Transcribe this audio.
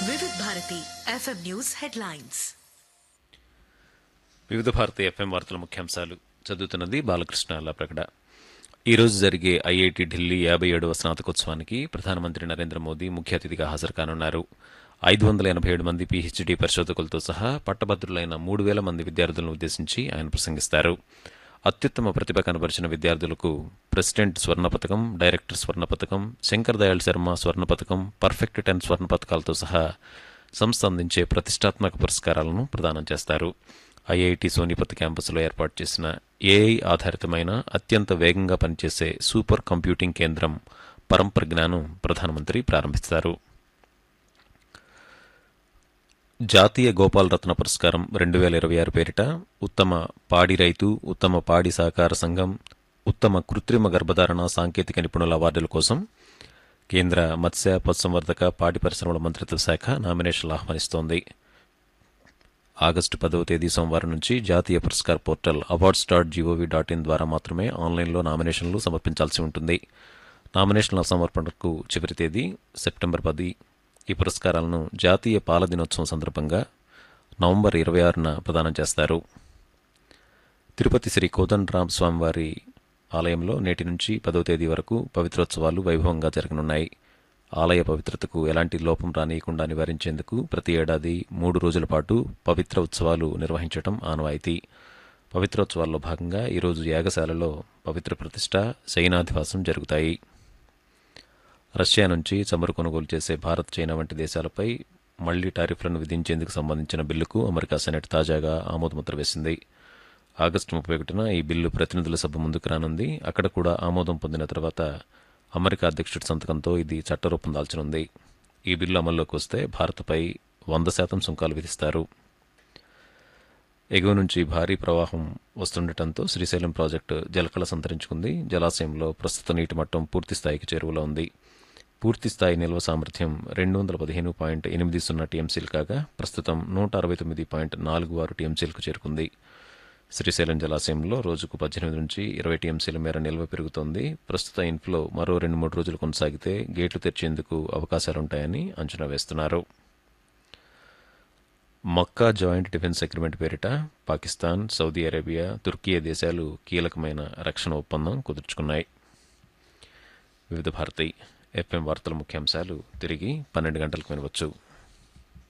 వివిధ Bharati FM news headlines వివిధ Bharati FM వార్తల ముఖ్యాంశాలు చదువుతున్నది బాలకృష్ణ లాప్రగడ ఈ రోజు జరిగే ఐఐటి ఢిల్లీ యాభై ఏడవ స్నాతకోత్సవానికి ప్రధానమంత్రి నరేంద్ర మోదీ ముఖ్య అతిథిగా హాజరు కానున్నారు ఐదు వందల ఎనభై ఏడు మంది పీహెచ్డీ పరిశోధకులతో సహా పట్టభద్రులైన మూడు వేల మంది విద్యార్థులను ఉద్దేశించి ఆయన ప్రసంగిస్తారు అత్యుత్తమ ప్రతిభ కనబరిచిన విద్యార్థులకు ప్రెసిడెంట్ స్వర్ణ పథకం డైరెక్టర్ స్వర్ణ పథకం శంకర్ దయాళ్ శర్మ స్వర్ణ పథకం పర్ఫెక్ట్ టెన్ స్వర్ణ పథకాలతో సహా సంస్థ అందించే ప్రతిష్టాత్మక పురస్కారాలను ప్రదానం చేస్తారు ఐఐటి సోనిపత్ క్యాంపస్లో ఏర్పాటు చేసిన ఏఐ ఆధారితమైన అత్యంత వేగంగా పనిచేసే సూపర్ కంప్యూటింగ్ కేంద్రం పరంప్రజ్ఞాను ప్రధానమంత్రి ప్రారంభిస్తారు జాతీయ గోపాలరత్న పురస్కారం రెండు వేల ఇరవై ఆరు పేరిట ఉత్తమ పాడి రైతు ఉత్తమ పాడి సహకార సంఘం ఉత్తమ కృత్రిమ గర్భధారణ సాంకేతిక నిపుణుల అవార్డుల కోసం కేంద్ర మత్స్య పశుసంవర్ధక పాడి పరిశ్రమల మంత్రిత్వ శాఖ నామినేషన్లు ఆహ్వానిస్తోంది ఆగస్టు పదవ తేదీ సోమవారం నుంచి జాతీయ పురస్కార్ portal awards dot GOV dot in ద్వారా మాత్రమే ఆన్లైన్లో నామినేషన్లు సమర్పించాల్సి ఉంటుంది నామినేషన్ల సమర్పణకు చివరి తేదీ సెప్టెంబర్ పది ఈ పురస్కారాలను జాతీయ పాల దినోత్సవం సందర్భంగా నవంబర్ ఇరవై ఆరున ప్రదానం చేస్తారు తిరుపతి శ్రీ కోదండరామ్ స్వామివారి ఆలయంలో నేటి నుంచి పదో తేదీ వరకు పవిత్రోత్సవాలు వైభవంగా జరగనున్నాయి ఆలయ పవిత్రతకు ఎలాంటి లోపం రానియకుండా నివారించేందుకు ప్రతి ఏడాది మూడు రోజుల పాటు పవిత్ర ఉత్సవాలు నిర్వహించడం ఆనవాయితీ పవిత్రోత్సవాల్లో భాగంగా ఈరోజు యాగశాలలో పవిత్ర ప్రతిష్ట శయనాధివాసం జరుగుతాయి రష్యా నుంచి చమురు కొనుగోలు చేసే భారత్ చైనా వంటి దేశాలపై మళ్లీ టారిఫ్లను విధించేందుకు సంబంధించిన బిల్లుకు అమెరికా సెనెట్ తాజాగా ఆమోదముద్ర వేసింది ఆగస్టు ముప్పై ఒకటిన ఈ బిల్లు ప్రతినిధుల సభ ముందుకు రానుంది అక్కడ కూడా ఆమోదం పొందిన తర్వాత అమెరికా అధ్యక్షుడి సంతకంతో ఇది చట్టరూపం దాల్చనుంది ఈ బిల్లు అమల్లోకి వస్తే భారత్పై వంద శాతం సుంకాలు విధిస్తారు ఎగువ నుంచి భారీ ప్రవాహం వస్తుండటంతో శ్రీశైలం ప్రాజెక్టు జలకళ సంతరించుకుంది జలాశయంలో ప్రస్తుత నీటి మట్టం పూర్తి స్థాయికి చేరువలో ఉంది పూర్తి స్థాయి నిల్వ సామర్థ్యం రెండు వందల పదిహేను పాయింట్ ఎనిమిది సున్నా టీఎంసీలు కాగా ప్రస్తుతం నూట అరవై తొమ్మిది పాయింట్ నాలుగు ఆరు టీఎంసీలకు చేరుకుంది శ్రీశైలం జలాశయంలో రోజుకు పద్దెనిమిది నుంచి ఇరవై టీఎంసీల మేర నిల్వ పెరుగుతోంది ప్రస్తుత ఇన్ఫ్లో మరో రెండు మూడు రోజులు కొనసాగితే గేట్లు తెరిచేందుకు అవకాశాలుంటాయని అంచనా వేస్తున్నారు మక్కా జాయింట్ డిఫెన్స్ అగ్రిమెంట్ పేరిట పాకిస్తాన్ సౌదీ అరేబియా తుర్కియా దేశాలు కీలకమైన రక్షణ ఒప్పందం కుదుర్చుకున్నాయి వివిధ భారతి ఎఫ్ఎం వార్తల ముఖ్యాంశాలు తిరిగి పన్నెండు గంటలకు వినవచ్చు